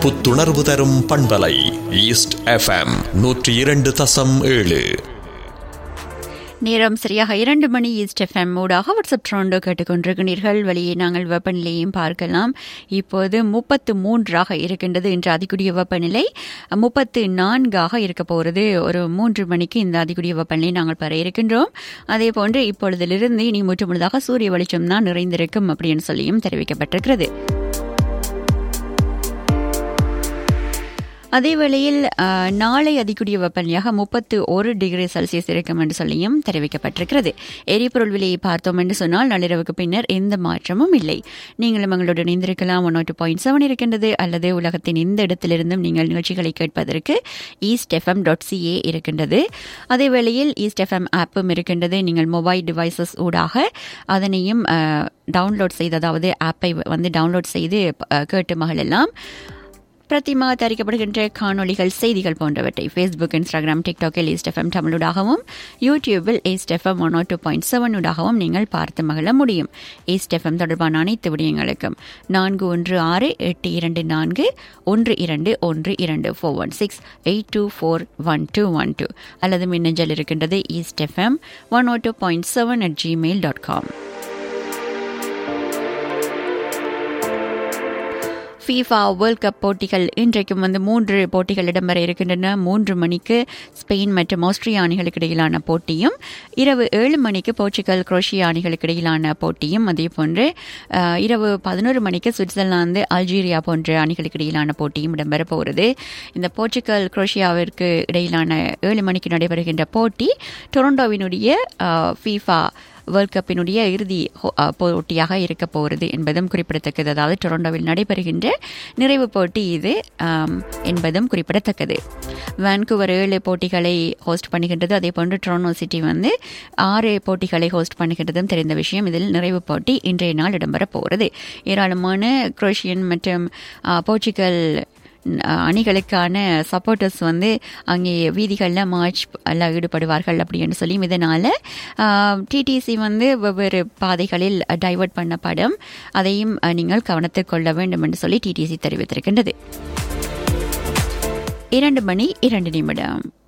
புத்துணர்வு தரும் பண்பலை ஈஸ்ட் எஃப்எம் நூற்றி இரண்டு தசம் ஏழு நேரம் சரியாக இரண்டு மணி ஈஸ்ட் எஃப்எம் ஊடாக வாட்ஸ்அப் ட்ரோண்டோ கேட்டுக்கொண்டிருக்கிறீர்கள் வெளியே நாங்கள் வெப்பநிலையையும் பார்க்கலாம் இப்போது முப்பத்து மூன்றாக இருக்கின்றது இன்று அதிகூடிய வெப்பநிலை முப்பத்து நான்காக இருக்க போகிறது ஒரு மூன்று மணிக்கு இந்த அதிகூடிய வெப்பநிலை நாங்கள் பெற இருக்கின்றோம் அதே போன்று இப்பொழுதிலிருந்து இனி முற்று முழுதாக சூரிய வெளிச்சம் தான் நிறைந்திருக்கும் அப்படின்னு சொல்லியும் தெரிவிக்கப்பட்டிருக்கிறது அதே வேளையில் அஹ், நாளை அதிகூடிய வெப்பநிலையாக முப்பத்து ஒரு டிகிரி செல்சியஸ் இருக்கும் என்று சொல்லியும் தெரிவிக்கப்பட்டிருக்கிறது எரிபொருள் விலையை பார்த்தோம் என்று சொன்னால் நள்ளிரவுக்கு பின்னர் எந்த மாற்றமும் இல்லை நீங்களும் எங்களோடு இணைந்திருக்கலாம் ஒன் டூ பாயிண்ட் செவன் இருக்கின்றது அல்லது உலகத்தின் எந்த இடத்திலிருந்தும் நீங்கள் நிகழ்ச்சிகளை கேட்பதற்கு ஈஸ்ட் எஃப்எம் டாட் சிஏ இருக்கின்றது அதே வேளையில் ஈஸ்ட் எஃப்எம் ஆப்பும் இருக்கின்றது நீங்கள் மொபைல் டிவைசஸ் ஊடாக அதனையும் டவுன்லோட் செய்து அதாவது ஆப்பை வந்து டவுன்லோட் செய்து அஹ், கேட்டு மகளெல்லாம் பிரதிமா தயாரிக்கப்படுகின்ற காணொளிகள் செய்திகள் போன்றவற்றை ஃபேஸ்புக் இன்ஸ்டாகிராம் டிக்டாக்கில் ஈஸ்ட் எஃப்எம் தமிழூடாகவும் யூடியூபில் East FM one two point seven ஊடாகவும் நீங்கள் பார்த்து மகிழ முடியும் ஈஸ்ட் எஃப்எம் தொடர்பான அனைத்து விடயங்களுக்கும் நான்கு ஒன்று ஆறு எட்டு இரண்டு நான்கு ஒன்று இரண்டு ஒன்று இரண்டு four one six eight two four one two one two அல்லது மின்னஞ்சல் இருக்கின்றது East FM one O two point seven at Gmail dot com FIFA World Cup போட்டிகள் இன்றைக்கும் வந்து மூன்று போட்டிகள் இடம்பெற இருக்கின்றன மூன்று மணிக்கு ஸ்பெயின் மற்றும் ஆஸ்திரியா அணிகளுக்கு இடையிலான போட்டியும் இரவு ஏழு மணிக்கு போர்ச்சுகல் குரோஷியா அணிகளுக்கு இடையிலான போட்டியும் அதே போன்று அஹ், இரவு பதினோரு மணிக்கு சுவிட்சர்லாந்து அல்ஜீரியா போன்ற அணிகளுக்கு இடையிலான போட்டியும் இடம்பெற போகிறது இந்த போர்ச்சுகல் குரோஷியாவிற்கு இடையிலான ஏழு மணிக்கு நடைபெறுகின்ற போட்டி டொரண்டோவினுடைய ஃபீஃபா வேர்ல்ட் கப்பினுடைய இறுதி ஹோ- அ, போட்டியாக இருக்க போகிறது என்பதும் குறிப்பிடத்தக்கது அதாவது டொரண்டோவில் நடைபெறுகின்ற நிறைவு போட்டி இது ஆம், என்பதும் குறிப்பிடத்தக்கது வான்கூவர் ஏழு போட்டிகளை ஹோஸ்ட் பண்ணுகின்றது அதே போன்று டொரண்டோ சிட்டி வந்து ஆறு போட்டிகளை ஹோஸ்ட் பண்ணுகின்றதும் தெரிந்த விஷயம் இதில் நிறைவு போட்டி இன்றைய நாள் இடம்பெற போகிறது ஏராளமான குரோஷியன் மற்றும் ஆ, போர்ச்சுகல் அஹ் அணிகளுக்கான சப்போர்ட்டர்ஸ் வந்து அங்கே வீதிகளில் மார்ச் எல்லாம் ஈடுபடுவார்கள் அப்படின்னு சொல்லி இதனால் டிடிசி வந்து வெவ்வேறு பாதைகளில் டைவர்ட் பண்ணப்படும் அதையும் அஹ், நீங்கள் கவனத்தில் கொள்ள வேண்டும் என்று சொல்லி டிடிசி தெரிவித்திருக்கின்றது இரண்டு மணி இரண்டு நிமிடம்